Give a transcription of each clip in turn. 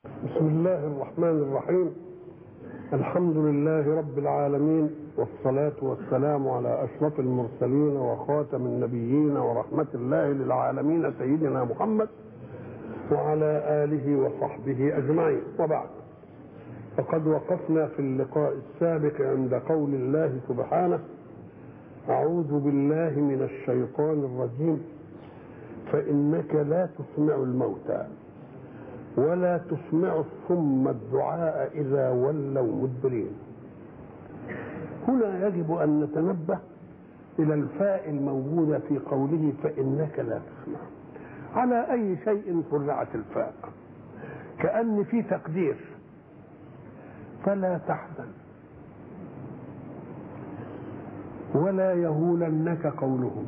بسم الله الرحمن الرحيم الحمد لله رب العالمين والصلاة والسلام على أشرف المرسلين وخاتم النبيين ورحمة الله للعالمين سيدنا محمد وعلى آله وصحبه أجمعين وبعد فقد وقفنا في اللقاء السابق عند قول الله سبحانه أعوذ بالله من الشيطان الرجيم فإنك لا تسمع الموتى ولا تسمع الصم الدعاء إذا ولوا مدبرين هنا يجب أن نتنبه إلى الفاء الموجودة في قوله فإنك لا تسمع على أي شيء فرعت الفاء كأن في تقدير فلا تحزن ولا يهولنك قولهم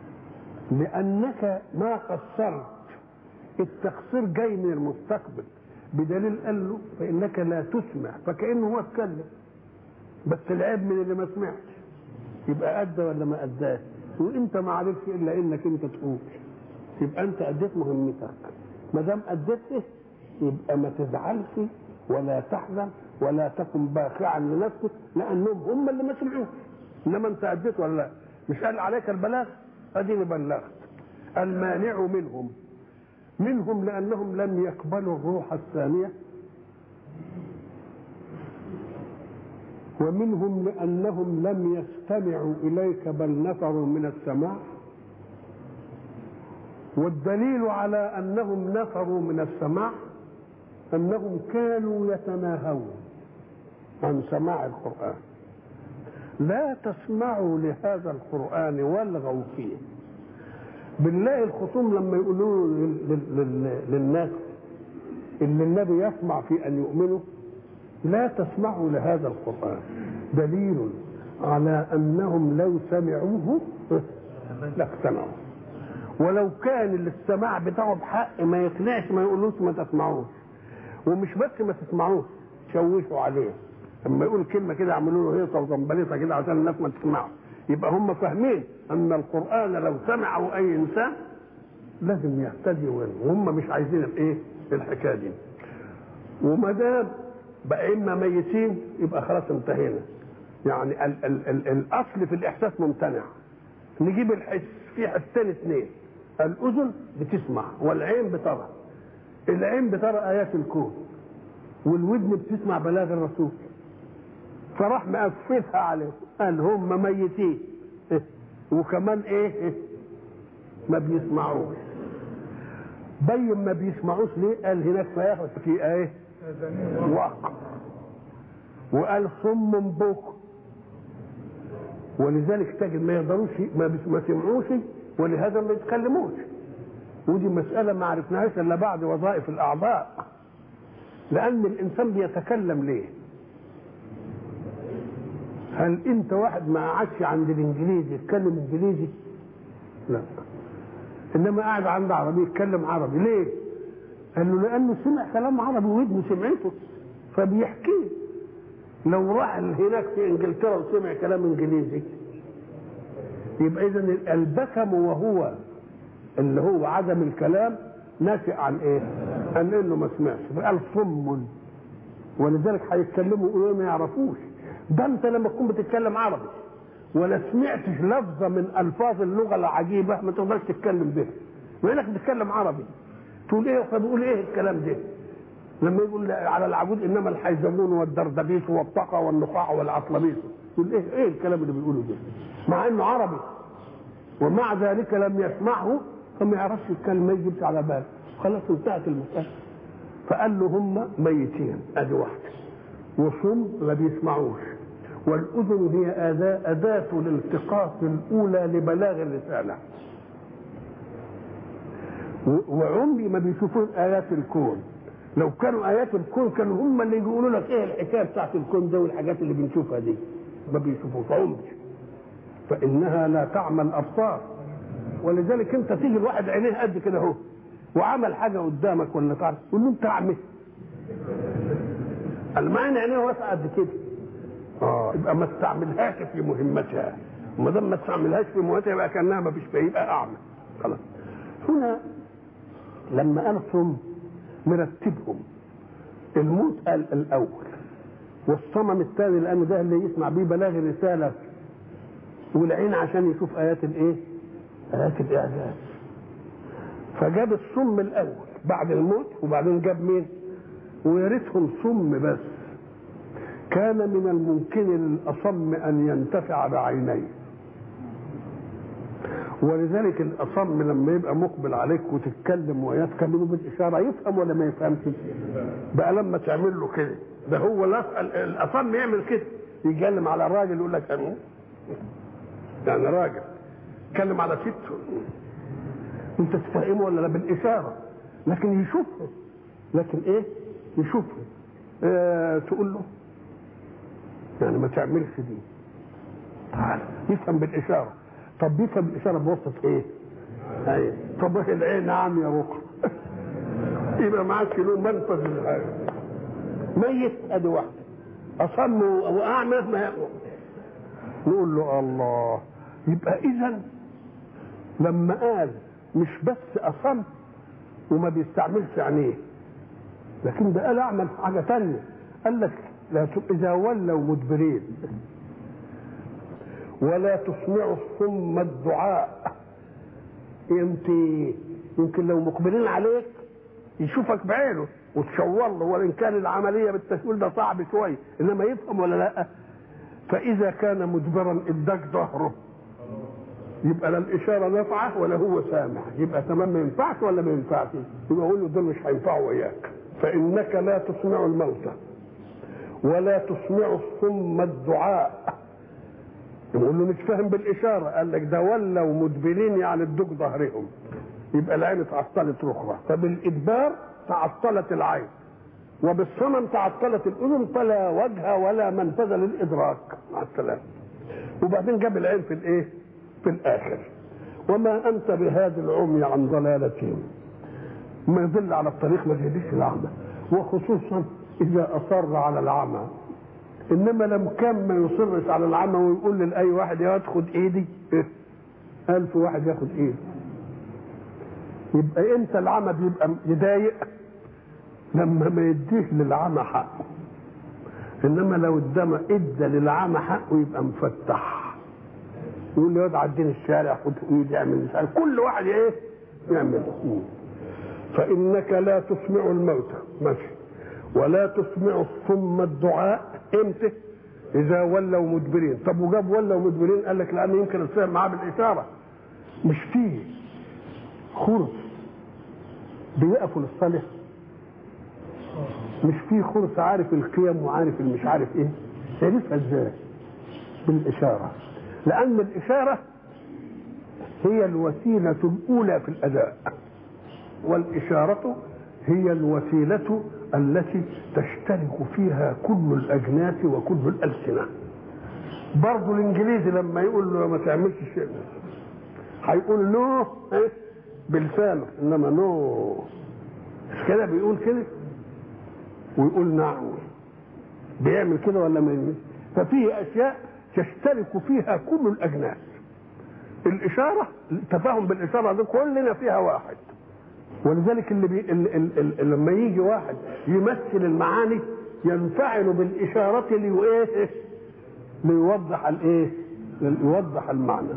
لأنك ما قصرت التقصير جاي من المستقبل بدليل قال له فإنك لا تسمع فكأنه هو اتكلم بس العيب من اللي ما سمعش يبقى أدى ولا ما أداش وأنت ما عرفتش إلا إنك أنت تقول يبقى أنت أديت مهمتك ما دام أديت إيه يبقى ما تزعلش ولا تحزن ولا تكن باخعا لنفسك لأنهم هم اللي ما سمعوش إنما أنت أديت ولا لا مش قال عليك البلاغ أديني بلغت المانع منهم منهم لأنهم لم يقبلوا الروح الثانية ومنهم لأنهم لم يستمعوا إليك بل نفروا من السماع والدليل على أنهم نفروا من السماع أنهم كانوا يتناهون عن سماع القرآن لا تسمعوا لهذا القرآن والغوا فيه بالله الخصوم لما يقولوا للناس ان النبي يطمع في ان يؤمنوا لا تسمعوا لهذا القران دليل على انهم لو سمعوه لاقتنعوا ولو كان الاستماع بتاعه بحق ما يقنعش ما يقولوش ما تسمعوش ومش بس ما تسمعوش شوشوا عليه لما يقول كلمه كده يعملوا له هيصه وزنبليطه كده عشان الناس ما تسمعه يبقى هم فاهمين ان القران لو سمعه اي انسان لازم يهتدي وهم مش عايزين الايه الحكايه دي وما دام بقى اما ميتين يبقى خلاص انتهينا يعني ال ال ال الاصل في الاحساس ممتنع نجيب الحس في حسين اثنين الاذن بتسمع والعين بترى العين بترى ايات الكون والودن بتسمع بلاغ الرسول فراح مقفلها عليه قال هم ميتين وكمان ايه ما بيسمعوش بين ما بيسمعوش ليه قال هناك فياخد في ايه وقع وقال صم بكم ولذلك تجد ما يقدروش ما سمعوش ولهذا ما يتكلموش ودي مسألة ما عرفناهاش إلا بعد وظائف الأعضاء لأن الإنسان بيتكلم ليه؟ هل انت واحد ما قعدش عند الانجليزي يتكلم انجليزي لا انما قاعد عند عربي يتكلم عربي ليه قال له لانه سمع كلام عربي ودنه سمعته فبيحكيه لو راح هناك في انجلترا وسمع كلام انجليزي يبقى اذا البكم وهو اللي هو عدم الكلام ناشئ عن ايه؟ عن انه ما سمعش فقال صم ولذلك هيتكلموا يقولوا ما يعرفوش ده انت لما تكون بتتكلم عربي ولا سمعتش لفظه من الفاظ اللغه العجيبه ما تقدرش تتكلم بها مع انك بتتكلم عربي تقول ايه فبيقول ايه الكلام ده لما يقول على العبود انما الحيزمون والدردبيس والطقى والنقاع والعطلبيس يقول ايه ايه الكلام اللي بيقوله ده مع انه عربي ومع ذلك لم يسمعه فما يعرفش الكلمه ما يجيبش على باله خلاص انتهت المساله فقال له هم ميتين ادي واحده وصم ما بيسمعوش والأذن هي أداة, أداة الالتقاط الأولى لبلاغ الرسالة وعمري ما بيشوفون آيات الكون لو كانوا آيات الكون كانوا هم اللي يقولوا لك إيه الحكاية بتاعت الكون ده والحاجات اللي بنشوفها دي ما بيشوفوش عمري فإنها لا تعمى الأبصار ولذلك أنت تيجي الواحد عينيه قد كده أهو وعمل حاجة قدامك ولا تعرف تقول له أنت أعمى المعنى عينيه واسعه قد كده اه يبقى ما استعملهاش في مهمتها وما دام ما استعملهاش في مهمتها يبقى كانها ما فيش يبقى اعمى خلاص هنا لما قال صم مرتبهم الموت قال الاول والصمم الثاني لانه ده اللي يسمع بيه بلاغ الرساله والعين عشان يشوف ايات الايه؟ ايات الاعجاز فجاب الصم الاول بعد الموت وبعدين جاب مين؟ ويا ريتهم صم بس كان من الممكن للاصم ان ينتفع بعينيه ولذلك الاصم لما يبقى مقبل عليك وتتكلم وياه تكلمه بالاشاره يفهم ولا ما يفهمش بقى لما تعمل له كده ده هو الاصم يعمل كده يتكلم على الراجل يقول لك انا يعني راجل يتكلم على ست انت تفهمه ولا لا بالاشاره لكن يشوفه لكن ايه يشوفه اه تقول له يعني ما تعملش دي تعال يفهم بالاشاره طب بيفهم الاشاره بواسطه ايه؟ ايوه طب العين نعم يا رقع يبقى معاك له منفذ للحاجه ميت ادي واحده اصم واعمى ما يقوم نقول له الله يبقى اذا لما قال مش بس اصم وما بيستعملش عينيه لكن ده قال اعمل حاجه ثانيه قال لك لا اذا ولوا مدبرين ولا تسمع الصم الدعاء انت يمكن لو مقبلين عليك يشوفك بعينه وتشور له وان كان العمليه بالتشويل ده صعب شويه انما يفهم ولا لا فاذا كان مدبرا اداك ظهره يبقى لا الاشاره نافعه ولا هو سامع يبقى تمام ما ينفعش ولا ما ينفعش يبقى اقول له دول مش هينفعوا وياك فانك لا تسمع الموتى ولا تسمع الصم الدعاء يقول له مش فاهم بالاشاره قال لك ده ولوا مدبرين يعني ادوك ظهرهم يبقى العين اتعطلت اخرى فبالادبار تعطلت العين وبالصمم تعطلت الاذن فلا وجه ولا منفذ للادراك مع السلامه وبعدين جاب العين في الايه في الاخر وما انت بهذا العمي عن ضلالتهم ما يدل على الطريق ما تهديش العمى وخصوصا اذا اصر على العمى انما لم كان ما يصرش على العمى ويقول لاي واحد يا خد ايدي إيه؟ ألف واحد ياخد ايدي يبقى انت العمى بيبقى يضايق لما ما يديش للعمى حقه انما لو ادما ادى للعمى حقه يبقى مفتح يقول له يقعد عدين الشارع خد ايدي اعمل مش عارف كل واحد ايه يعمل فانك لا تسمع الموتى ماشي ولا تسمع الصم الدعاء امتى اذا ولوا مدبرين طب وجاب ولوا مدبرين قال لك لان يمكن الفهم معاه بالاشاره مش فيه خرس بيقفوا للصلاه مش فيه خرس عارف القيم وعارف المش عارف ايه عرفها ازاي بالاشاره لان الاشاره هي الوسيله الاولى في الاداء والاشاره هي الوسيله التي تشترك فيها كل الاجناس وكل الالسنه برضه الانجليزي لما يقول له ما تعملش شيء هيقول نو إيه؟ بلسانه انما نو مش كده بيقول كده ويقول نعم بيعمل كده ولا ما يعملش ففيه اشياء تشترك فيها كل الاجناس الاشاره التفاهم بالاشاره دي كلنا فيها واحد ولذلك اللي, بي... اللي, اللي لما يجي واحد يمثل المعاني ينفعل بالإشارة لإيه؟ ليوضح الإيه؟ ليوضح المعنى.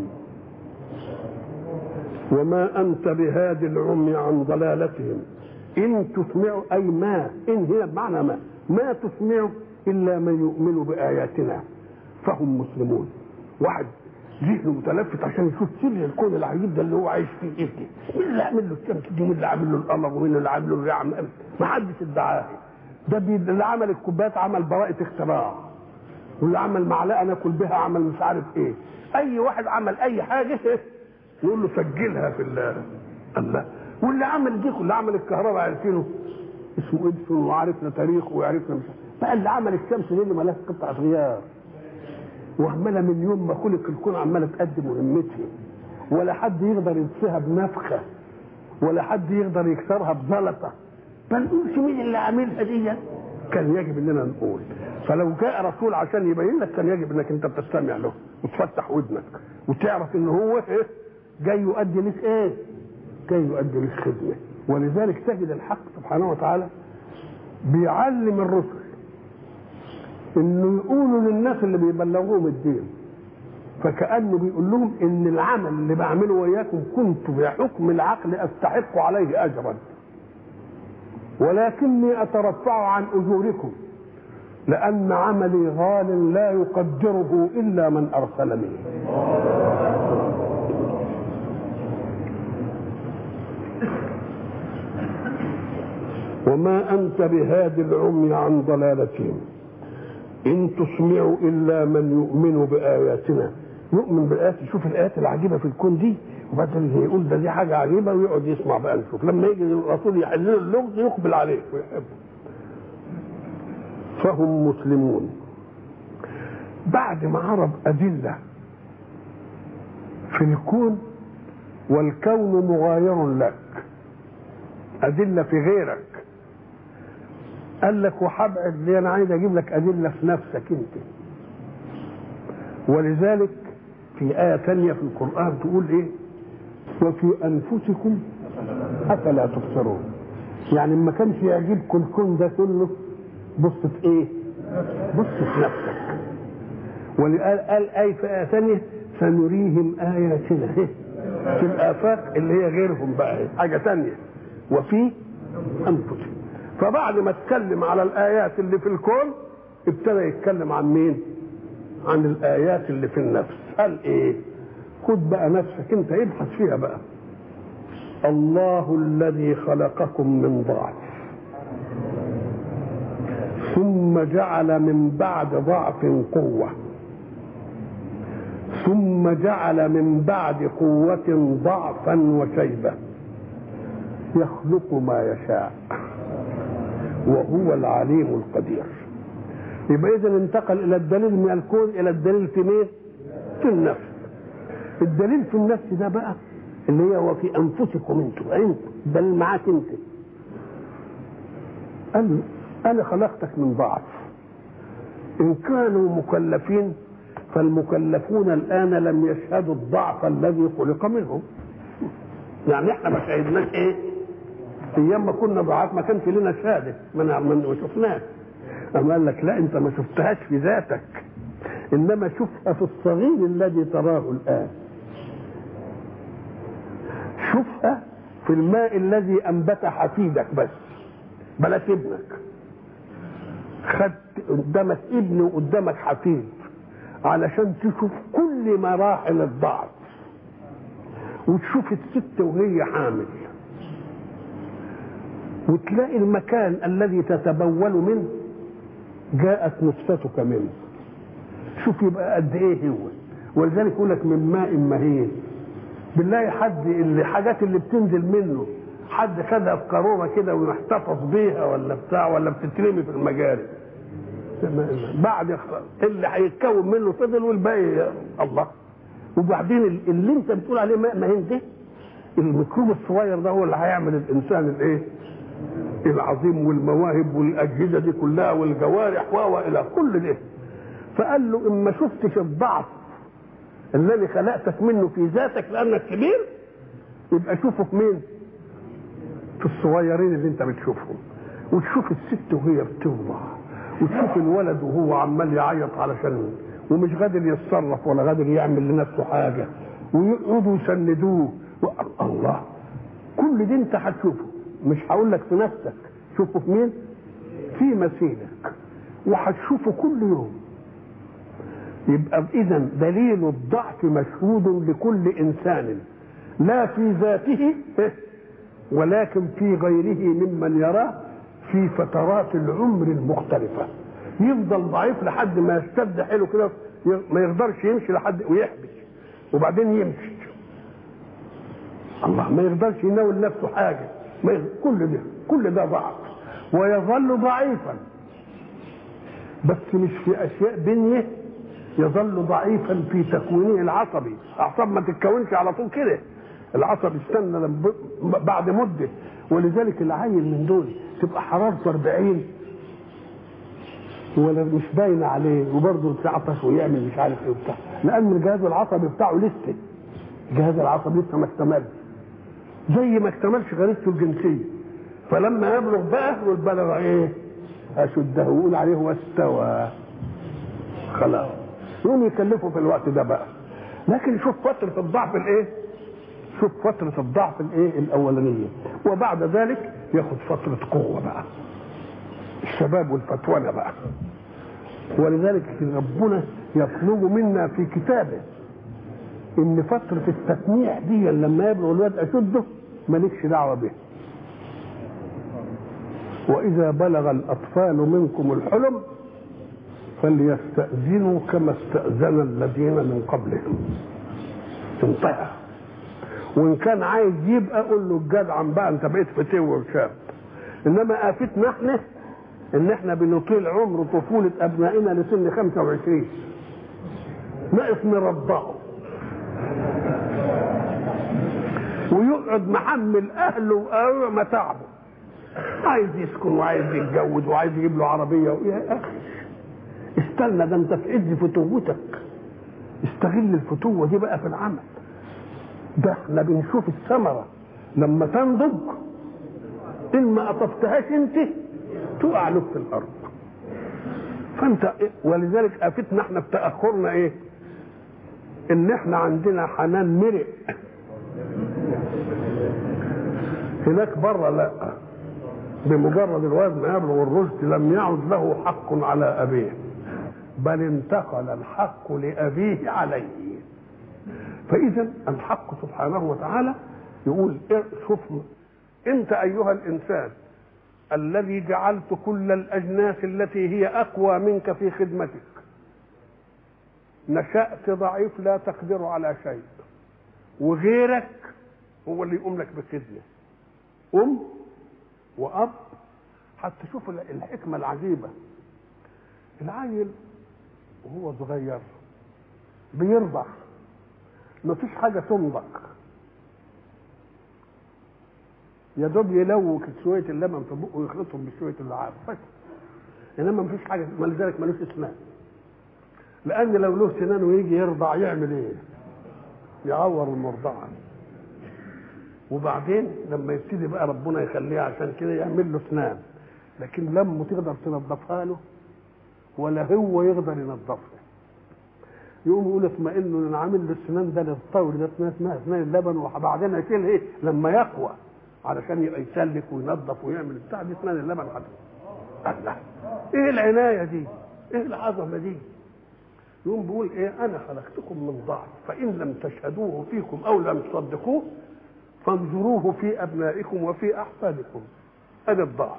وما أنت بهاد العمي عن ضلالتهم إن تسمع أي ما إن هي بمعنى ما ما تسمع إلا من يؤمن بآياتنا فهم مسلمون واحد ذهنه متلفت عشان يشوف سر الكون العجيب ده اللي هو عايش فيه ايه مين اللي عامل له الشمس دي مين اللي عامل له القمر ومين اللي عامل له الرياح ما حدش ادعاه ده بي... اللي عمل الكوبايات عمل براءة اختراع واللي عمل معلقه ناكل بها عمل مش عارف ايه اي واحد عمل اي حاجه يقول له سجلها في الله الله واللي عمل دي واللي عمل الكهرباء عارفينه اسمه ادسون وعرفنا تاريخه وعرفنا مش بقى اللي عمل الشمس دي اللي مالهاش قطعه غيار وعماله من يوم ما خلق الكون عماله تقدم مهمتها ولا حد يقدر ينسيها بنفخه ولا حد يقدر يكسرها بزلطه ما نقولش مين اللي عاملها دي كان يجب اننا نقول فلو جاء رسول عشان يبين لك كان يجب انك انت تستمع له وتفتح ودنك وتعرف ان هو ايه جاي يؤدي لك ايه جاي يؤدي لك خدمه ولذلك تجد الحق سبحانه وتعالى بيعلم الرسل انه يقولوا للناس اللي بيبلغوهم الدين فكانه بيقول لهم ان العمل اللي بعمله وياكم كنت بحكم العقل استحق عليه اجرا ولكني اترفع عن اجوركم لان عملي غال لا يقدره الا من ارسلني وما انت بهاد العمي عن ضلالتهم ان تسمع الا من يؤمن باياتنا يؤمن بالايات يشوف الايات العجيبه في الكون دي وبعدين يقول ده دي حاجه عجيبه ويقعد يسمع بقى نشوف لما يجي الرسول يحل له اللغز يقبل عليه ويحبه فهم مسلمون بعد ما عرض ادله في الكون والكون مغاير لك ادله في غيرك قال لك وهبعد ليه انا عايز اجيب لك ادله في نفسك انت ولذلك في آية ثانية في القرآن تقول إيه؟ وفي أنفسكم أفلا تبصرون. يعني ما كانش يعجبكم الكون ده كله بص في إيه؟ بص في نفسك. ولقال قال آية في آية ثانية سنريهم آياتنا في الآفاق اللي هي غيرهم بقى حاجة ثانية وفي أنفسكم. فبعد ما اتكلم على الآيات اللي في الكون ابتدى يتكلم عن مين؟ عن الآيات اللي في النفس قال إيه خد بقى نفسك أنت ابحث فيها بقى الله الذي خلقكم من ضعف ثم جعل من بعد ضعف قوة ثم جعل من بعد قوة ضعفا وشيبة يخلق ما يشاء وهو العليم القدير يبقى اذا انتقل الى الدليل من الكون الى الدليل في مين؟ في النفس. الدليل في النفس ده بقى اللي هي وفي انفسكم انتم انت الدليل معاك انت. قال انا خلقتك من ضعف. ان كانوا مكلفين فالمكلفون الان لم يشهدوا الضعف الذي خلق منهم. يعني احنا ما شهدناش ايه؟ ايام ما كنا ضعاف ما كانش لنا شهاده ما ما شفناش. أم قال لك لا أنت ما شفتهاش في ذاتك إنما شوفها في الصغير الذي تراه الآن شوفها في الماء الذي أنبت حفيدك بس بلاش ابنك خدت قدامك ابن وقدامك حفيد علشان تشوف كل مراحل الضعف وتشوف الست وهي حامل وتلاقي المكان الذي تتبول منه جاءت نطفتك منه شوف يبقى قد ايه هو ولذلك يقول لك من ماء مهين بالله حد اللي حاجات اللي بتنزل منه حد خدها في قاروره كده ويحتفظ بيها ولا بتاع ولا بتترمي في المجاري بعد اللي هيتكون منه فضل والباقي الله وبعدين اللي انت بتقول عليه ماء مهين ده الميكروب الصغير ده هو اللي هيعمل الانسان الايه العظيم والمواهب والاجهزه دي كلها والجوارح والى كل ده فقال له ان ما شفتش الضعف الذي خلقتك منه في ذاتك لانك كبير يبقى شوفه في مين؟ في الصغيرين اللي انت بتشوفهم وتشوف الست وهي بتوضع وتشوف الولد وهو عمال يعيط علشان ومش قادر يتصرف ولا قادر يعمل لنفسه حاجه ويقعدوا يسندوه الله كل دي انت هتشوفه مش هقول لك في نفسك شوفه في مين في مثيلك وهتشوفه كل يوم يبقى اذا دليل الضعف مشهود لكل انسان لا في ذاته ولكن في غيره ممن يراه في فترات العمر المختلفة يفضل ضعيف لحد ما يشتد حيله كده ما يقدرش يمشي لحد ويحبس وبعدين يمشي الله ما يقدرش يناول نفسه حاجة ما يقدر. كل ده كل ده ضعف ويظل ضعيفا بس مش في اشياء بنيه يظل ضعيفا في تكوينه العصبي اعصاب ما تتكونش على طول كده العصب يستنى لما بعد مده ولذلك العيل من دول تبقى حرارته 40 ولا مش باينه عليه وبرضه يتعطش ويعمل مش عارف ايه وبتاع لان الجهاز العصبي بتاعه لسه الجهاز العصبي لسه ما اكتملش زي ما اكتملش غريزته الجنسيه فلما يبلغ بقى والبلغ ايه اشده ويقول عليه واستوى خلاص يقوم يكلفه في الوقت ده بقى لكن شوف فترة الضعف الايه؟ شوف فترة الضعف الايه؟ الأولانية وبعد ذلك ياخد فترة قوة بقى الشباب والفتونة بقى ولذلك ربنا يطلب منا في كتابه ان فترة التسميح دي لما يبلغ الواد اشده مالكش دعوة به واذا بلغ الاطفال منكم الحلم فليستأذنوا كما استأذن الذين من قبلهم انتهى وان كان عايز يبقى قول له الجدع بقى انت بقيت فتي وشاب انما افتنا احنا ان احنا بنطيل عمر طفولة ابنائنا لسن 25 نقف نرضعه ويقعد محمل اهله وأهله متاعبه عايز يسكن وعايز يتجوز وعايز يجيب له عربيه يا اخي استنى ده انت في عز فتوتك استغل الفتوه دي بقى في العمل ده احنا بنشوف الثمره لما تنضج ان ما قطفتهاش انت تقع لك في الارض فانت ولذلك افتنا احنا في تاخرنا ايه ان احنا عندنا حنان مرق هناك بره لا بمجرد الواد ما يبلغ الرشد لم يعد له حق على ابيه بل انتقل الحق لابيه عليه فاذا الحق سبحانه وتعالى يقول شوف انت ايها الانسان الذي جعلت كل الاجناس التي هي اقوى منك في خدمتك نشأت ضعيف لا تقدر على شيء وغيرك هو اللي يقوم لك بخدمه ام واب حتى شوف الحكمه العجيبه العيل وهو صغير بيرضع مفيش حاجه تنضج يا دوب يلوك شويه اللبن في بقه ويخلطهم بشويه اللعاب بس انما مفيش حاجه ولذلك ملوش اسنان لان لو له سنان ويجي يرضع يعمل ايه؟ يعور المرضعه وبعدين لما يبتدي بقى ربنا يخليه عشان كده يعمل له اسنان لكن لما تقدر تنظفها له ولا هو يقدر ينظفها يقوم يقول اطمئنوا ان عامل له السنان ده للطول ده اسمها اسنان اللبن وبعدين هيشيل ايه لما يقوى علشان يبقى يسلك وينظف ويعمل بتاع دي اسنان اللبن حتى الله ايه العنايه دي؟ ايه العظمه دي؟ يقوم بيقول ايه انا خلقتكم من ضعف فان لم تشهدوه فيكم او لم تصدقوه فانظروه في ابنائكم وفي احفادكم ادي الضعف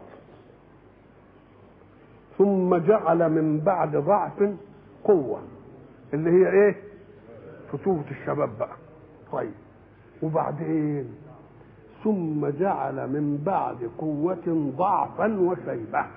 ثم جعل من بعد ضعف قوه اللي هي ايه فتوة الشباب بقى طيب وبعدين ثم جعل من بعد قوة ضعفا وشيبة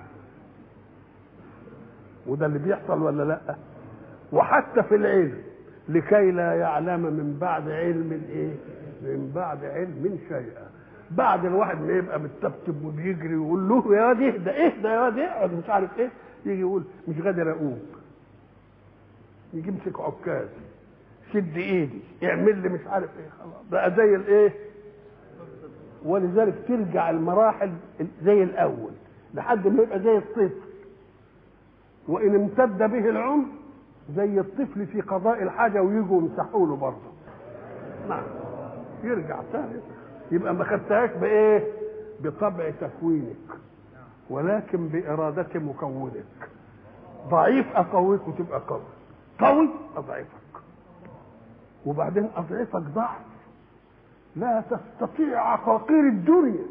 وده اللي بيحصل ولا لا وحتى في العلم لكي لا يعلم من بعد علم ايه من بعد علم شيئا بعد الواحد ما يبقى متبتب وبيجري ويقول له يا واد اهدى اهدى يا واد اقعد مش عارف ايه يجي يقول مش قادر اقوم يجي يمسك عكاز شد ايدي اعمل لي مش عارف ايه خلاص بقى زي الايه ولذلك ترجع المراحل زي الاول لحد ما يبقى زي الطفل وان امتد به العمر زي الطفل في قضاء الحاجه ويجوا يمسحوا له برضه نعم يرجع تاني يبقى ما خدتهاش بايه بطبع تكوينك ولكن بإرادة مكونك ضعيف أقويك وتبقى قوي قوي أضعفك وبعدين أضعفك ضعف لا تستطيع عقاقير الدنيا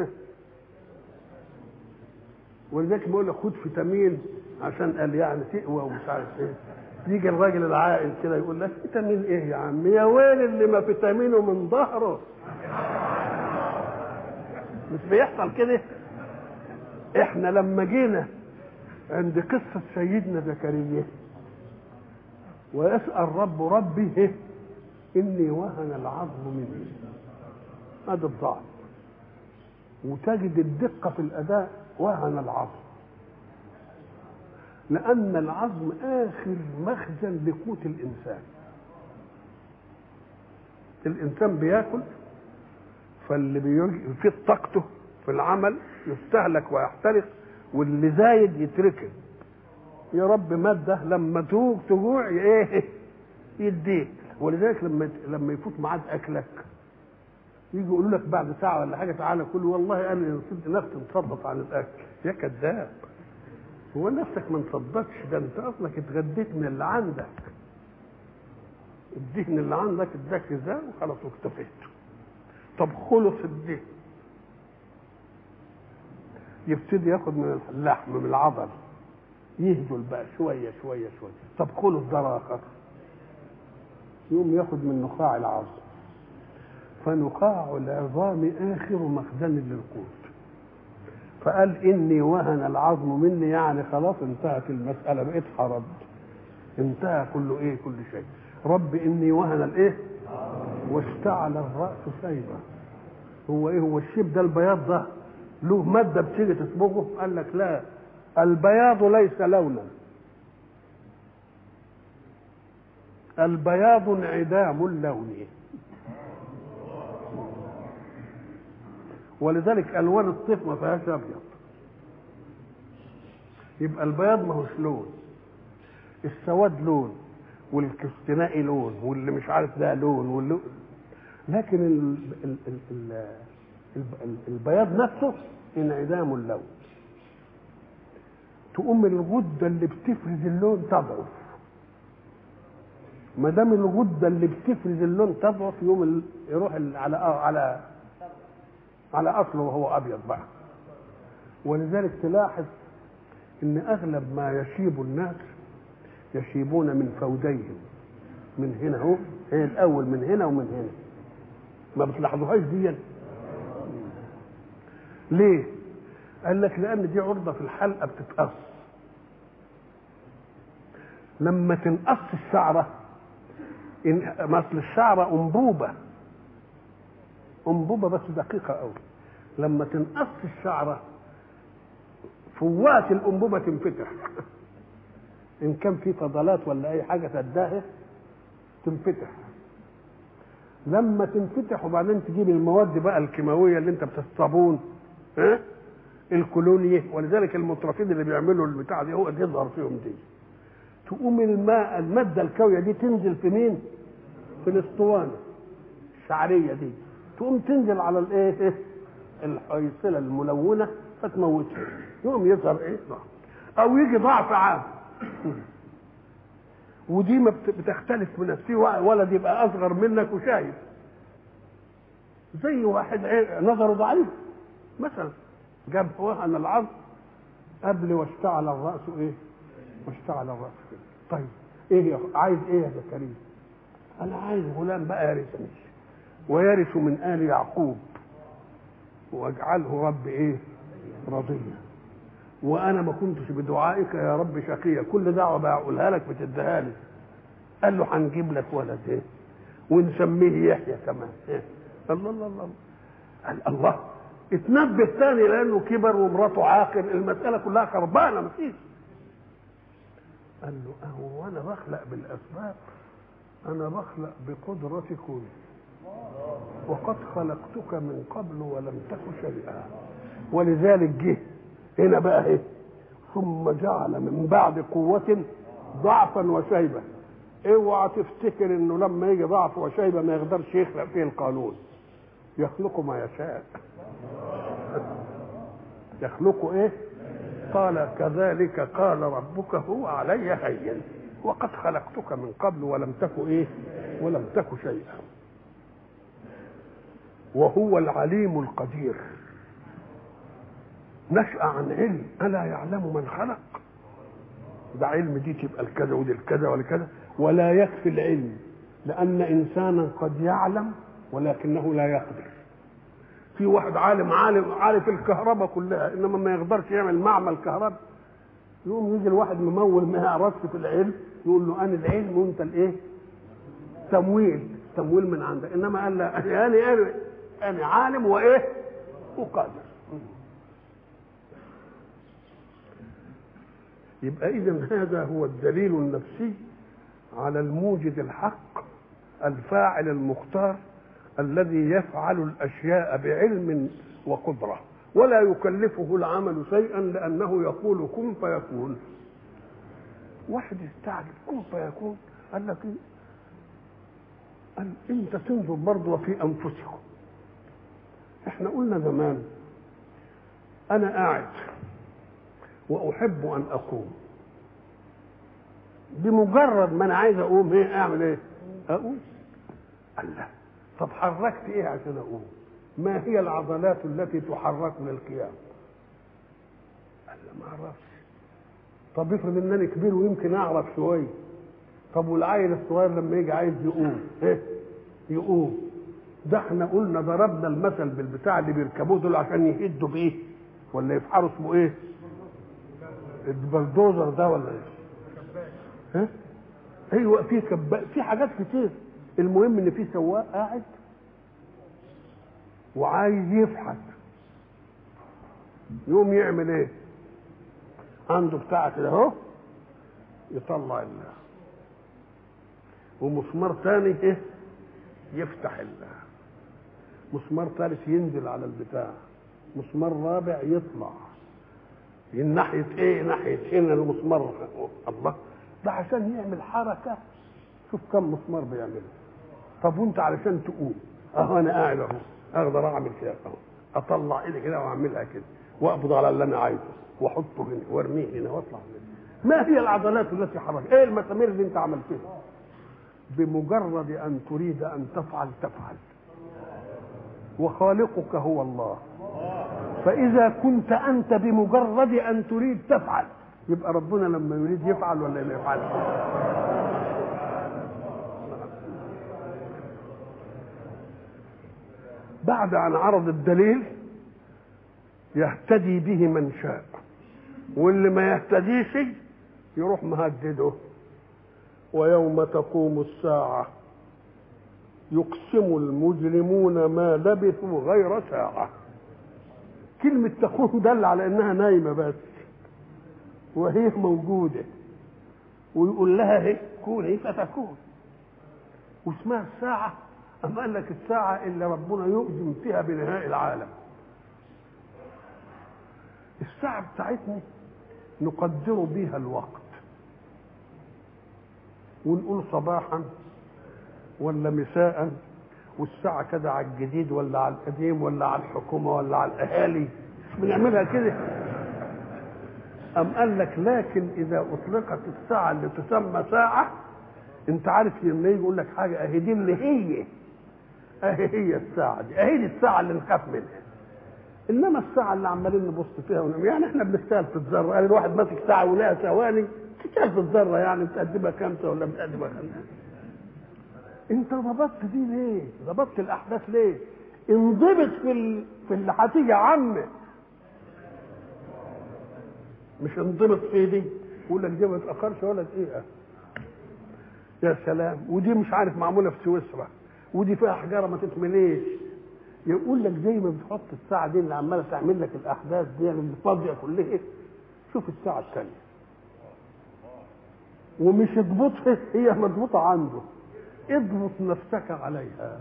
ولذلك بقول لك خد فيتامين عشان قال يعني تقوى ومش عارف ايه يجي الراجل العاقل كده يقول لك فيتامين ايه يا عم يا ويل اللي ما فيتامينه من ظهره مش بيحصل كده احنا لما جينا عند قصة سيدنا زكريا ويسأل رب ربي إيه؟ إني وهن العظم مني هذا الضعف وتجد الدقة في الأداء وهن العظم لأن العظم آخر مخزن لقوت الإنسان الإنسان بياكل فاللي بيفيد طاقته في العمل يستهلك ويحترق واللي زايد يتركن يا رب ماده لما توج تجوع ايه يديك ولذلك لما لما يفوت ميعاد اكلك يجي يقولوا لك بعد ساعه ولا حاجه تعالى كل والله انا نسيت نفسي مصدق عن الاكل يا كذاب هو نفسك ما نصدقش ده انت اصلك اتغديت من اللي عندك الدهن اللي عندك اداك غذاء وخلاص واكتفيت طب خلص الدهن يبتدي ياخد من اللحم من العضل يهدل بقى شويه شويه شويه طب خلص ده اخر يقوم ياخد من نخاع العظم فنخاع العظام اخر مخزن للقوت فقال اني وهن العظم مني يعني خلاص انتهت المساله بقيت حرد انتهى كل ايه كل شيء رب اني وهن الايه واشتعل الراس شيبه هو ايه هو الشيب ده البياض ده له ماده بتيجي تصبغه قال لك لا البياض ليس لونا البياض انعدام اللون ولذلك الوان الطيف ما فيهاش ابيض يبقى البياض ما هوش لون السواد لون والكستنائي لون واللي مش عارف ده لون واللي لكن ال ال ال ال ال البياض نفسه انعدام اللون تقوم الغده اللي بتفرز اللون تضعف ما دام الغده اللي بتفرز اللون تضعف يوم يروح على على على اصله وهو ابيض بقى ولذلك تلاحظ ان اغلب ما يشيب الناس يشيبون من فوديهم من هنا اهو هي الاول من هنا ومن هنا ما بتلاحظوهاش دي ليه قال لك لان دي عرضه في الحلقه بتتقص لما تنقص الشعره إن مثل الشعره انبوبه انبوبه بس دقيقه قوي لما تنقص الشعره فوات الانبوبه تنفتح ان كان في فضلات ولا اي حاجه تداها تنفتح لما تنفتح وبعدين تجيب المواد بقى الكيماويه اللي انت بتصابون ها الكولونيه ولذلك المترفين اللي بيعملوا البتاع دي هو يظهر فيهم دي تقوم الماء الماده الكاويه دي تنزل في مين؟ في الاسطوانه الشعريه دي تقوم تنزل على الايه؟ الحيصله الملونه فتموتها يقوم يظهر ايه؟ ضعف او يجي ضعف عام ودي ما بتختلف من نفسه ولد يبقى اصغر منك وشايف زي واحد نظره ضعيف مثلا جاب وهن العظم قبل واشتعل الراس ايه؟ واشتعل الراس كده طيب ايه يا عايز ايه يا زكريا؟ انا عايز غلام بقى يرثني ويرث من ال يعقوب واجعله رب ايه؟ رضيا وانا ما كنتش بدعائك يا رب شقيا كل دعوه بقولها لك بتديها لي قال له هنجيب لك ولد ايه ونسميه يحيى كمان إيه؟ الله الله الله قال الله اتنبه تاني لانه كبر ومراته عاقر المساله كلها خربانه مفيش قال له اهو وانا بخلق بالاسباب انا بخلق بقدرتكم وقد خلقتك من قبل ولم تك شيئا ولذلك جه هنا بقى ايه ثم جعل من بعد قوة ضعفا وشيبة اوعى تفتكر انه لما يجي ضعف وشيبة ما يقدرش يخلق فيه القانون يخلق ما يشاء يخلق ايه قال كذلك قال ربك هو علي هين وقد خلقتك من قبل ولم تك ايه ولم تك شيئا وهو العليم القدير نشأ عن علم ألا يعلم من خلق ده علم دي تبقى الكذا ودي الكذا ولا كذا ولا يكفي العلم لأن إنسانا قد يعلم ولكنه لا يقدر في واحد عالم عالم عارف الكهرباء كلها انما ما يقدرش يعمل معمل كهرباء يقوم يجي الواحد ممول ما يعرفش في العلم يقول له انا العلم وانت الايه تمويل تمويل من عندك انما قال لا انا انا انا عالم وايه وقادر يبقى اذا هذا هو الدليل النفسي على الموجد الحق الفاعل المختار الذي يفعل الاشياء بعلم وقدره ولا يكلفه العمل شيئا لانه يقول كن فيكون واحد يستعجب كن فيكون قال لك ايه قال انت تنظر برضه في انفسكم احنا قلنا زمان انا قاعد واحب ان اقوم بمجرد ما انا عايز اقوم ايه اعمل ايه اقوم الله طب حركت ايه عشان اقوم ما هي العضلات التي تحرك للقيام قال ما اعرفش طب افرض انني كبير ويمكن اعرف شويه طب والعيل الصغير لما يجي عايز يقوم ايه يقوم ده احنا قلنا ضربنا المثل بالبتاع اللي بيركبوه دول عشان يهدوا بايه ولا يفحروا اسمه ايه البلدوزر ده ولا ايه ها ايوه في كب... في حاجات كتير المهم ان في سواق قاعد وعايز يفحت يقوم يعمل ايه عنده بتاع كده اهو يطلع الله ومسمار تاني ايه يفتح الله مسمار ثالث ينزل على البتاع مسمار رابع يطلع من ناحيه ايه ناحيه هنا المسمار الله ده عشان يعمل حركه شوف كم مسمار بيعملها طب وانت علشان تقوم اهو انا قاعد اهو اقدر اعمل كده اهو اطلع ايدي كده واعملها كده واقبض على اللي انا عايزه واحطه هنا وارميه هنا واطلع هنا ما هي العضلات التي حركت ايه المسامير اللي انت عملتها بمجرد ان تريد ان تفعل تفعل وخالقك هو الله فاذا كنت انت بمجرد ان تريد تفعل يبقى ربنا لما يريد يفعل ولا لا يفعل بعد ان عرض الدليل يهتدي به من شاء واللي ما يهتديش يروح مهدده ويوم تقوم الساعة يقسم المجرمون ما لبثوا غير ساعة كلمة تقوم دل على انها نايمة بس وهي موجودة ويقول لها هي كوني فتكون واسمها الساعة أما قال لك الساعة اللي ربنا يؤذن فيها بنهاء العالم الساعة بتاعتنا نقدر بها الوقت ونقول صباحا ولا مساء والساعة كده على الجديد ولا على القديم ولا على الحكومة ولا على الأهالي بنعملها كده أم قال لك لكن إذا أطلقت الساعة اللي تسمى ساعة أنت عارف لما يجي يقول لك حاجة أهي دي اللي هي أهي هي الساعة دي أهي دي الساعة اللي نخاف منها انما الساعه اللي عمالين نبص فيها ونعمل يعني احنا بنشتغل في الذره يعني الواحد ماسك ساعه ولها ثواني تشتغل في الذره يعني بتقدمها خمسه ولا بتقدمها خمسه انت ضبطت دي ليه؟ ضبطت الاحداث ليه؟ انضبط في ال... في اللي هتيجي يا عم مش انضبط في دي يقول لك دي ما تاخرش ولا دقيقه يا سلام ودي مش عارف معموله في سويسرا ودي فيها حجاره ما تتمليش يقول لك زي ما بتحط الساعه دي اللي عماله تعمل لك الاحداث دي اللي فاضيه كلها شوف الساعه الثانيه ومش اضبطها هي مضبوطه عنده اضبط نفسك عليها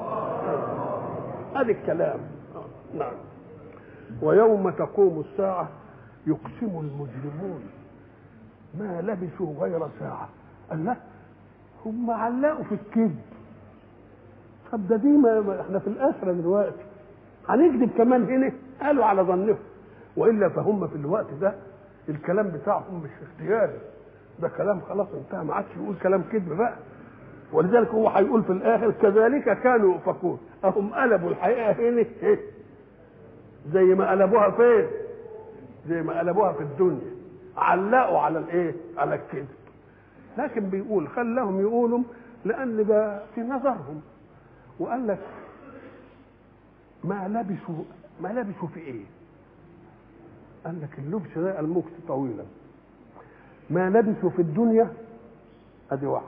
هذا الكلام نعم ويوم تقوم الساعة يقسم المجرمون ما لبثوا غير ساعة قال لا هم علقوا في الكذب طب ده دي ما احنا في الآخرة دلوقتي هنكذب كمان هنا قالوا على ظنهم وإلا فهم في الوقت ده الكلام بتاعهم مش اختياري ده كلام خلاص انتهى ما عادش يقول كلام كذب بقى ولذلك هو هيقول في الاخر كذلك كانوا يؤفكون اهم قلبوا الحقيقه هنا زي ما قلبوها فين زي ما قلبوها في الدنيا علقوا على الايه على الكذب لكن بيقول خلاهم يقولوا لان ده في نظرهم وقال لك ما لبسوا ما لبسوا في ايه قال لك اللبس ده المكس طويلا ما لبثوا في الدنيا ادي واحده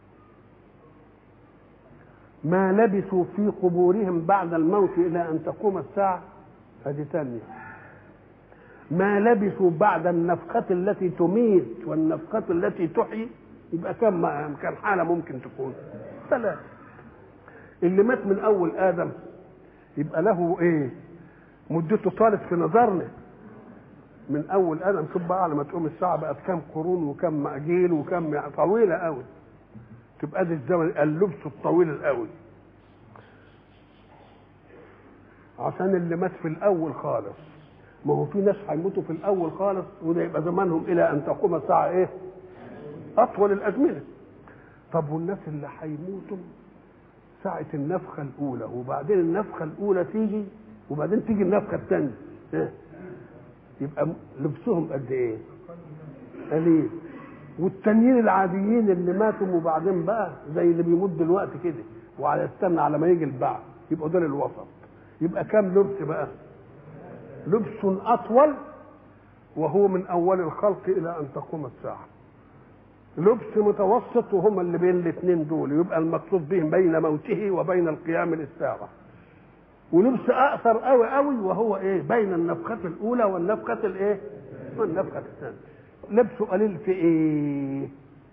ما لبثوا في قبورهم بعد الموت الى ان تقوم الساعه ادي ثانيه ما لبثوا بعد النفخة التي تميت والنفخة التي تحيي يبقى كم كان حالة ممكن تكون ثلاثة اللي مات من أول آدم يبقى له إيه؟ مدته طالت في نظرنا من اول ادم شوف بقى على ما تقوم الساعه بقت كام قرون وكم اجيل وكم يعني طويله قوي تبقى دي الزمن اللبس الطويل القوي عشان اللي مات في الاول خالص ما هو في ناس هيموتوا في الاول خالص وده يبقى زمانهم الى ان تقوم الساعه ايه اطول الازمنه طب والناس اللي هيموتوا ساعة النفخة الأولى وبعدين النفخة الأولى تيجي وبعدين تيجي النفخة الثانية إيه؟ يبقى لبسهم قد إيه؟ قليل والتانيين العاديين اللي ماتوا وبعدين بقى زي اللي بيموت دلوقتي كده وعلى يستنى على ما يجي البعث يبقوا دول الوسط يبقى كام لبس بقى؟ لبس أطول وهو من أول الخلق إلى أن تقوم الساعة لبس متوسط وهم اللي بين الاثنين دول يبقى المقصود بهم بين موته وبين القيام للساعة ولبس أقصر قوي قوي وهو إيه بين النفخة الأولى والنفخة الإيه والنفخة الثانية لبسه قليل في إيه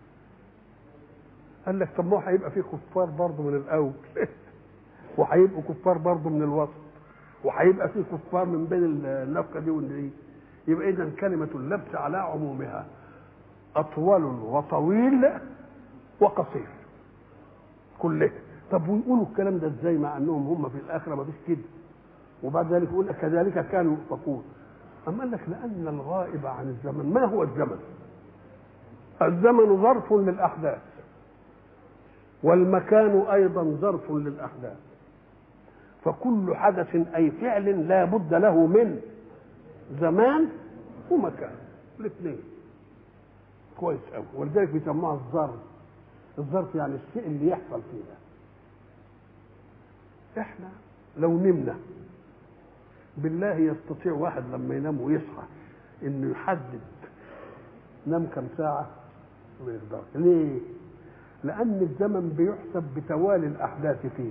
قال لك طب ما هو هيبقى فيه كفار برضه من الأول وهيبقوا كفار برضه من الوسط وهيبقى فيه كفار من بين النفخة دي والدي يبقى إذا كلمة اللبس على عمومها أطول وطويل وقصير كله طب ويقولوا الكلام ده ازاي مع انهم هم في الاخره ما فيش كده وبعد ذلك يقول كذلك كانوا يؤفكون اما قال لك لان الغائب عن الزمن ما هو الزمن الزمن ظرف للاحداث والمكان ايضا ظرف للاحداث فكل حدث اي فعل لا بد له من زمان ومكان الاثنين كويس قوي ولذلك بيسموها الظرف الظرف يعني الشيء اللي يحصل فيها احنا لو نمنا بالله يستطيع واحد لما ينام ويصحى انه يحدد نام كم ساعة ما يقدرش ليه؟ لأن الزمن بيحسب بتوالي الأحداث فيه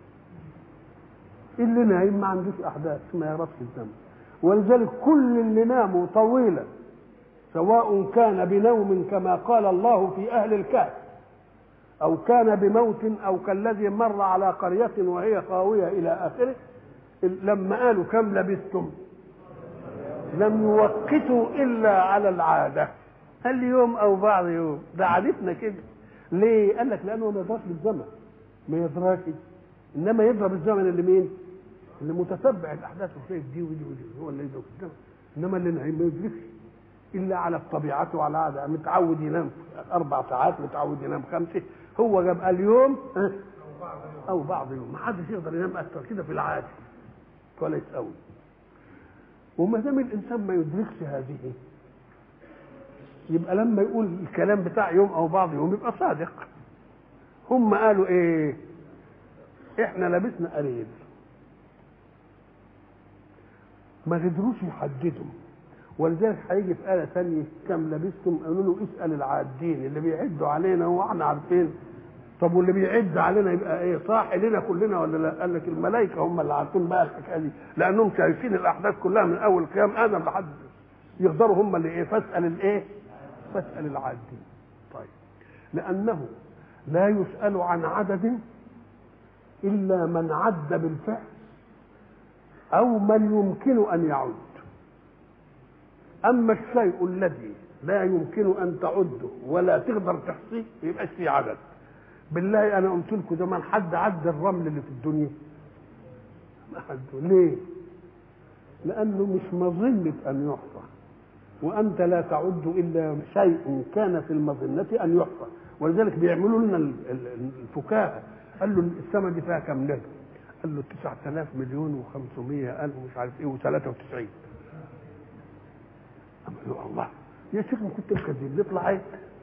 اللي نايم ما عندوش أحداث ما يعرفش الزمن ولذلك كل اللي ناموا طويلا سواء كان بنوم كما قال الله في أهل الكهف أو كان بموت أو كالذي مر على قرية وهي خاوية إلى آخره لما قالوا كم لبثتم لم يوقتوا إلا على العادة قال يوم أو بعض يوم ده عادتنا كده ليه؟ قال لك لأنه ما يدراش بالزمن ما يدراش إنما يضرب الزمن اللي مين؟ اللي متتبع الأحداث وشايف دي ودي ودي هو اللي يدرك الزمن إنما اللي نايم ما يدركش الا على الطبيعه وعلى عادة متعود ينام اربع ساعات متعود ينام خمسه هو جاب اليوم او بعض يوم ما حدش يقدر ينام اكثر كده في العادي كويس قوي وما دام الانسان ما يدركش هذه يبقى لما يقول الكلام بتاع يوم او بعض يوم يبقى صادق هم قالوا ايه احنا لبسنا قليل ما قدروش يحددوا ولذلك هيجي في آية ثانية كم لبستم قالوا له اسأل العادين اللي بيعدوا علينا واحنا عارفين طب واللي بيعد علينا يبقى ايه صاحي لنا كلنا ولا لا؟ قال لك الملائكة هم اللي عارفين بقى الحكاية دي لأنهم شايفين الأحداث كلها من أول قيام آدم لحد يقدروا هم اللي ايه فاسأل الايه؟ فاسأل العادين طيب لأنه لا يسأل عن عدد إلا من عد بالفعل أو من يمكن أن يعد اما الشيء الذي لا يمكن ان تعده ولا تقدر تحصيه يبقى فيه عدد بالله انا قلت لكم زمان حد عد الرمل اللي في الدنيا ما حد ليه لانه مش مظنه ان يحصى وانت لا تعد الا شيء كان في المظنه ان يحصى ولذلك بيعملوا لنا الفكاهه قال له السماء دي فيها كم نجم قال له 9000 مليون و500 الف ومش عارف ايه و93 يا الله يا شيخ ما كنت مكذب نطلع عيد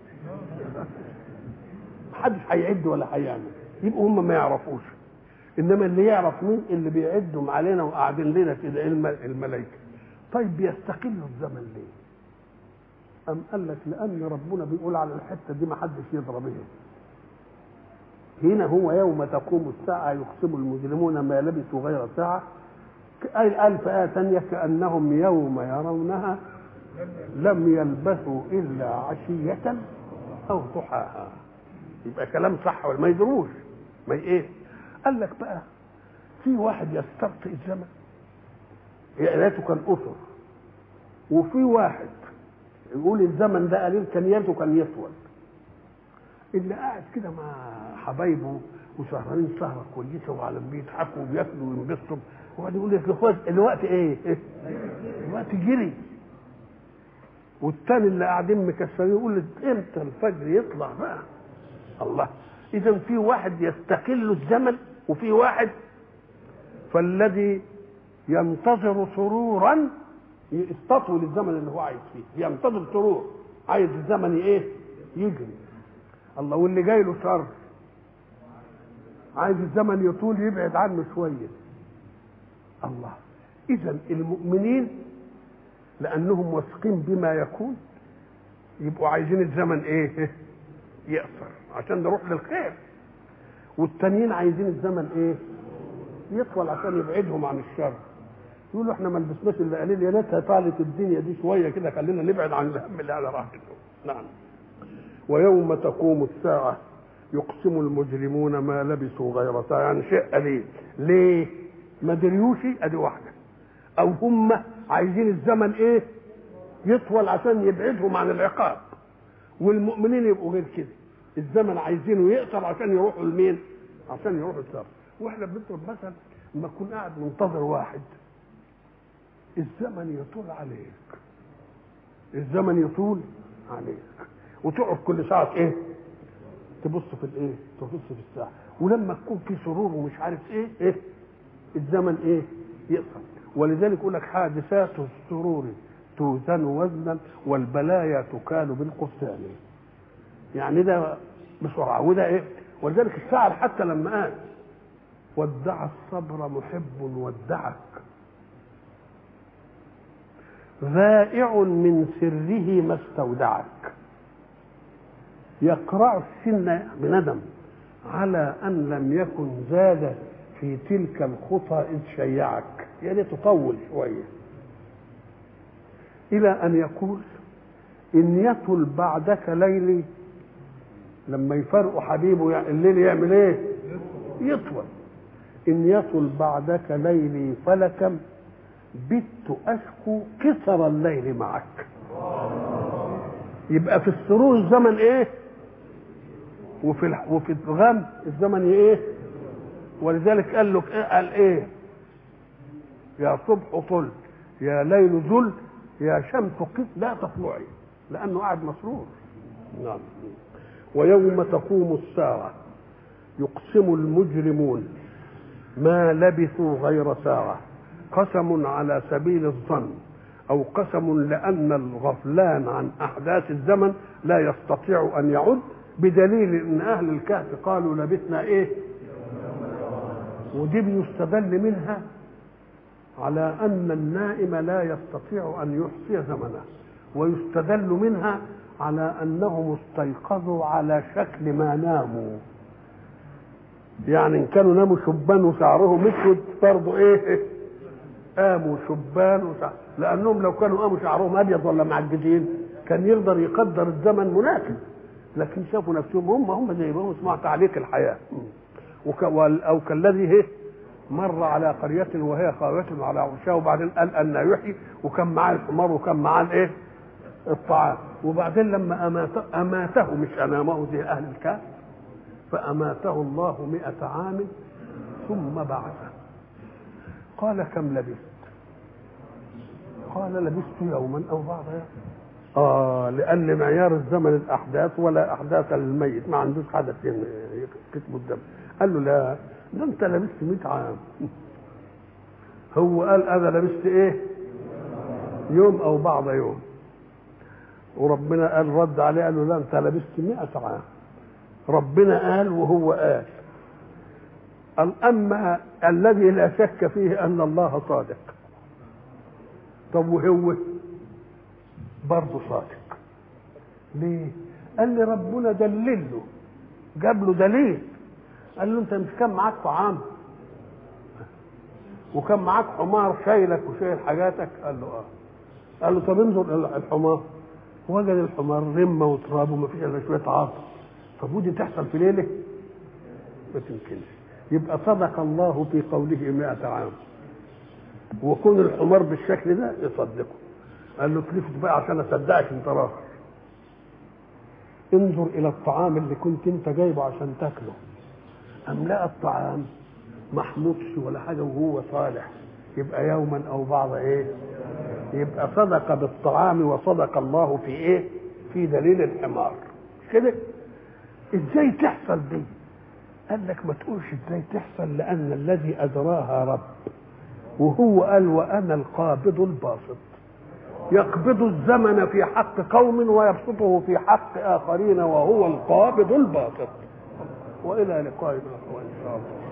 محدش هيعد ولا هيعمل يبقوا هم ما يعرفوش انما اللي يعرف مين اللي بيعدهم علينا وقاعدين لنا كده الملائكه طيب بيستقلوا الزمن ليه أم قال لك لأن ربنا بيقول على الحتة دي ما حدش يضربها هنا هو يوم تقوم الساعة يقسم المجرمون ما لبثوا غير ساعة أي ألف آية ثانية كأنهم يوم يرونها لم يلبثوا الا عشيه او ضحاها يبقى كلام صح ولا ما يدروش ما ايه قال لك بقى في واحد يستبطئ الزمن يأتوا كان أسر وفي واحد يقول الزمن ده قليل كان ياته كان يطول اللي قاعد كده مع حبايبه وسهرانين سهره كويسه وعلى بيضحكوا وبياكلوا وينبسطوا وبعد يقول لك الوقت الوقت ايه؟ الوقت جري والتاني اللي قاعدين مكسرين يقول لك امتى الفجر يطلع بقى الله اذا في واحد يستقل الزمن وفي واحد فالذي ينتظر سرورا يستطول الزمن اللي هو عايز فيه ينتظر سرور عايز الزمن ايه يجري الله واللي جاي له شر عايز الزمن يطول يبعد عنه شويه الله اذا المؤمنين لانهم واثقين بما يكون يبقوا عايزين الزمن ايه يقصر عشان نروح للخير والتانيين عايزين الزمن ايه يطول عشان يبعدهم عن الشر يقولوا احنا ما لبسناش الا قليل يا ريتها طالت الدنيا دي شويه كده خلينا نبعد عن الهم اللي على راحته نعم ويوم تقوم الساعه يقسم المجرمون ما لبثوا غير ساعه يعني شيء قليل ليه؟ ما دريوش ادي واحده او هم عايزين الزمن ايه؟ يطول عشان يبعدهم عن العقاب والمؤمنين يبقوا غير كده الزمن عايزينه يقصر عشان يروحوا لمين؟ عشان يروحوا الشر واحنا بنضرب مثلا لما تكون قاعد منتظر واحد الزمن يطول عليك الزمن يطول عليك وتقعد كل ساعة ايه تبص في الايه تبص في الساعة ولما تكون في سرور ومش عارف ايه ايه الزمن ايه يقصر ولذلك يقول لك حادثات السرور توزن وزنا والبلايا تكال بالقفزان يعني ده بسرعة وده ايه ولذلك الشاعر حتى لما قال ودع الصبر محب ودعك ذائع من سره ما استودعك يقرع السن بندم على ان لم يكن زاد في تلك الخطى اذ شيعك يعني تطول شويه الى ان يقول ان يطل بعدك ليلي لما يفرقوا حبيبه الليل يعمل ايه يطول ان يطل بعدك ليلي فلكم بت اشكو كسر الليل معك يبقى في السرور الزمن ايه وفي وفي الغم الزمن ايه ولذلك قال له إيه قال ايه يا صبح طل يا ليل ذل يا شمس قف لا تطلعي لانه قاعد مسرور نعم ويوم تقوم الساعه يقسم المجرمون ما لبثوا غير ساعه قسم على سبيل الظن او قسم لان الغفلان عن احداث الزمن لا يستطيع ان يعد بدليل ان اهل الكهف قالوا لبثنا ايه ودي بيستدل منها على ان النائم لا يستطيع ان يحصي زمنه ويستدل منها على انهم استيقظوا على شكل ما ناموا يعني ان كانوا ناموا شبان وشعرهم اسود برضه ايه قاموا شبان وشعر لانهم لو كانوا قاموا شعرهم ابيض ولا معجزين كان يقدر يقدر الزمن مناسب لكن شافوا نفسهم هم هم زي ما هم اسمها تعليق الحياه وك او كالذي هي مر على قرية وهي خاوية على عرشها وبعدين قال أن يحيي وكان معاه الحمار وكان معاه الايه؟ الطعام وبعدين لما أمات أماته مش أنامه زي أهل الكهف فأماته الله مئة عام ثم بعثه قال كم لبثت قال لبثت يوما او بعض يوم اه لان معيار الزمن الاحداث ولا احداث للميت ما عندوش حدث كتبه الدم قال له لا ده انت لبثت 100 عام هو قال انا لبثت ايه يوم او بعض يوم وربنا قال رد عليه قال له لا انت لبثت 100 عام ربنا قال وهو قال قال اما الذي لا شك فيه ان الله صادق طب وهو برضه صادق ليه قال لي ربنا دلله جاب له دليل قال له انت مش كان معاك طعام وكان معاك حمار شايلك وشايل حاجاتك قال له اه قال له طب انظر الى الحمار وجد الحمار رمه وتراب وما فيش الا شويه عاطف طب ودي تحصل في ليله ما تمكنش يبقى صدق الله في قوله مئة عام وكون الحمار بالشكل ده يصدقه قال له تلفت بقى عشان اصدقك انت راخر انظر الى الطعام اللي كنت انت جايبه عشان تاكله ام لقى الطعام محمودش ولا حاجه وهو صالح يبقى يوما او بعض ايه يبقى صدق بالطعام وصدق الله في ايه في دليل الحمار مش كده ازاي تحصل دي قال لك ما تقولش ازاي تحصل لان الذي اجراها رب وهو قال وانا القابض الباسط يقبض الزمن في حق قوم ويبسطه في حق اخرين وهو القابض الباسط والى لقاء اخر ان شاء الله